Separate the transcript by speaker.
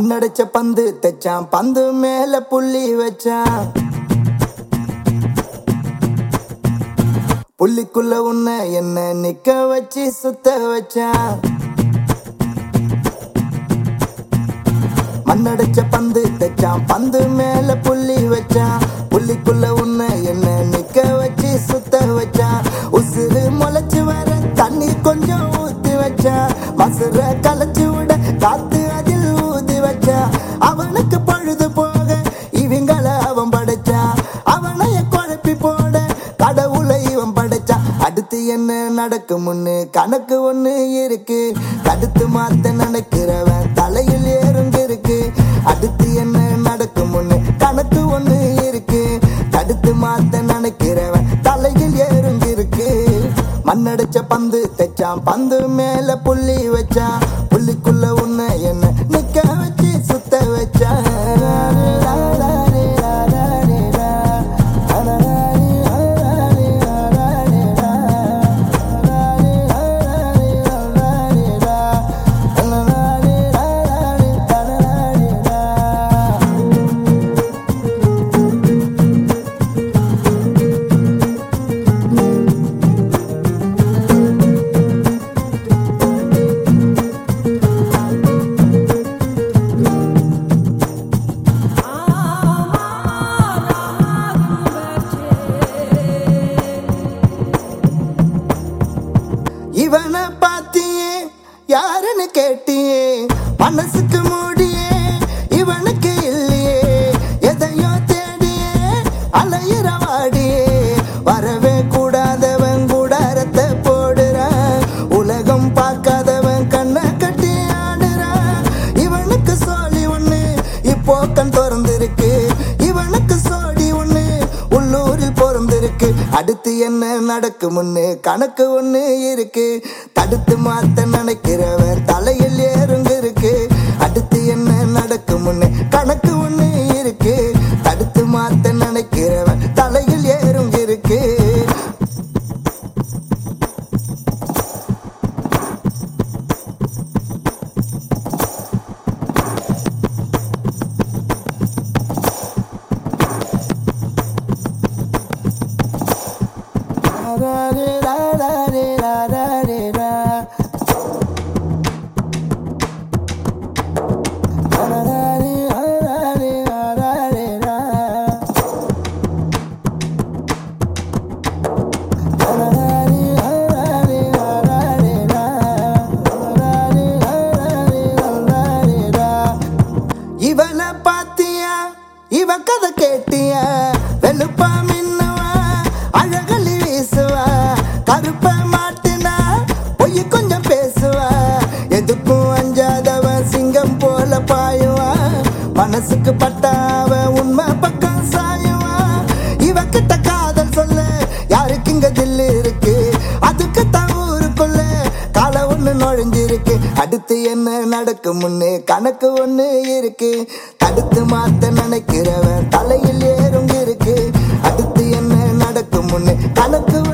Speaker 1: மண்ணடிச்ச பந்து தைச்சான் பந்து மேல புள்ளி வச்சான் புள்ளிக்குள்ள உன்னை என்ன நிக்க வச்சு சுத்த வச்சான் மண்ணடிச்ச பந்து தைச்சான் பந்து மேல புள்ளி வச்சான் புள்ளிக்குள்ள உன்னை என்ன நிக்க வச்சு சுத்த வச்சான் உசுறு முளைச்சு வர தண்ணி கொஞ்சம் ஊத்தி வச்சான் மசுர கலைச்சு விட காத்து அதில் ஊதி வச்சான் அவனுக்கு பழுது போக இவங்கள அவன் படைச்சான் அவனைய குழப்பி போட கடவுளை இவன் படைச்சான் அடுத்து என்ன நடக்கும் முன்னு கணக்கு ஒண்ணு இருக்கு தடுத்து மாத்த நினைக்கிறவன் தலையில் ஏறுங்க இருக்கு அடுத்து என்ன நடக்கும் முன்னு கணக்கு ஒண்ணு இருக்கு தடுத்து மாத்த நினைக்கிறவன் தலையில் ஏறுங்க இருக்கு மண்ணடிச்ச பந்து தைச்சான் பந்து மேல புள்ளி வச்சான் புள்ளிக்குள்ள உன்னை என்ன நிக்க வச்சு சுத்த வச்சான் இவனை பாத்தியே யாருன்னு கேட்டியே மனசுக்கு மூடியே இவனுக்கு இல்லையே எதையோ தேடியே அலையிற வாடியே வரவே கூடாதவன் கூடாரத்தை போடுறான் உலகம் பார்க்காதவன் கண்ணை கட்டி ஆடுறான் இவனுக்கு சோழி ஒண்ணு இப்போ கண் திறந்திருக்கு இவனுக்கு சோடி ஒண்ணு உள்ளூரில் பிறந்திருக்கு அடுத்து என்ன நடக்கும் முன்னு கணக்கு ஒண்ணு இருக்கு தடுத்து மாத்த நினைக்கிறவன் தலையில் ஏறுங்க இருக்கு அடுத்து என்ன நடக்கும் முன்னு கணக்கு ஒண்ணு இருக்கு தடுத்து மாத்த நினைக்கிறவன் தலையில் ஏறுங்க இருக்கு இவனை பாத்தியா இவ கதை கேட்டியா வெளுப்பா மின்னுவா அழகலி வீசுவா கருப்ப மாட்டினா பொய் கொஞ்சம் பேசுவா எதுக்கும் அஞ்சாதவன் சிங்கம் போல பாயுவா மனசுக்கு பட்டாவ உண்மை பக்கம் சாயுவா இவகிட்ட காதல் சொல்ல யாருக்கு இங்க தில்லு இருக்கு அதுக்கு தான் ஊருக்குள்ள கால ஒண்ணு நுழைஞ்சிருக்கு அடுத்து என்ன நடக்கும் முன்னு கணக்கு ஒண்ணு இருக்கு தடுத்து மாத்த நினைக்கிறவன் தலையில் ஏறுங்க இருக்கு அடுத்து என்ன நடக்கும் முன்னு கணக்கு